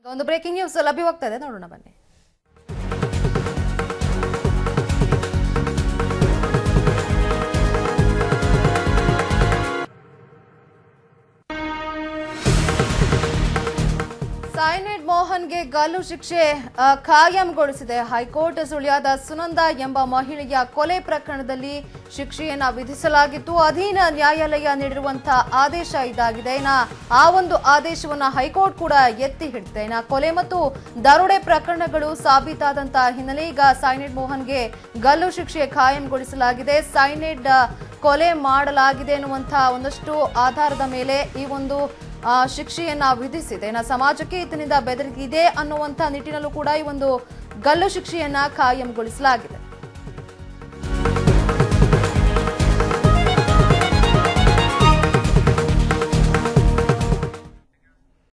ಈಗ ಒಂದು breaking news ಲಭ್ಯವಾಗ್ತಾ ಇದೆ ನೋಡೋಣ ಬನ್ನಿ ಸೈನೆಡ್ ಮೋಹನ್ಗೆ ಗಲ್ಲು ಶಿಕ್ಷೆ ಆ, ಖಾಯಂಗೊಳಿಸಿದೆ ಹೈಕೋರ್ಟ್ ಸುಳ್ಯದ ಸುನಂದ ಎಂಬ ಮಹಿಳೆಯ ಕೊಲೆ ಪ್ರಕರಣದಲ್ಲಿ ಶಿಕ್ಷೆಯನ್ನ ವಿಧಿಸಲಾಗಿತ್ತು ಅಧೀನ ನ್ಯಾಯಾಲಯ ನೀಡಿರುವಂತಹ ಆದೇಶ ಇದಾಗಿದೆ ಇನ್ನ ಆ ಒಂದು ಆದೇಶವನ್ನ ಹೈಕೋರ್ಟ್ ಕೂಡ ಎತ್ತಿ ಹಿಡಿದಿದೆ ಇನ್ನ ಕೊಲೆ ಮತ್ತು ದರೋಡೆ ಪ್ರಕರಣಗಳು ಸಾಬೀತಾದಂತಹ ಹಿನ್ನೆಲೆ ಈಗ ಸೈನೆಡ್ ಮೋಹನ್ಗೆ ಗಲ್ಲು ಶಿಕ್ಷೆ ಖಾಯಂಗೊಳಿಸಲಾಗಿದೆ ಸೈನೆಡ್ ಆ, ಕೊಲೆ ಮಾಡಲಾಗಿದೆ ಎನ್ನುವಂತಹ ಒಂದಷ್ಟು ಆಧಾರದ ಮೇಲೆ ಈ ಒಂದು ಆ, ಶಿಕ್ಷೆಯನ್ನ ವಿಧಿಸಿದೆ ಇನ್ನು ಸಮಾಜಕ್ಕೆ ಈತನಿಂದ ಬೆದರಿಕೆ ಇದೆ ಅನ್ನುವಂಥ ನಿಟ್ಟಿನಲ್ಲೂ ಕೂಡ ಈ ಒಂದು ಗಲ್ಲು ಶಿಕ್ಷೆಯನ್ನ ಖಾಯಂಗೊಳಿಸಲಾಗಿದೆ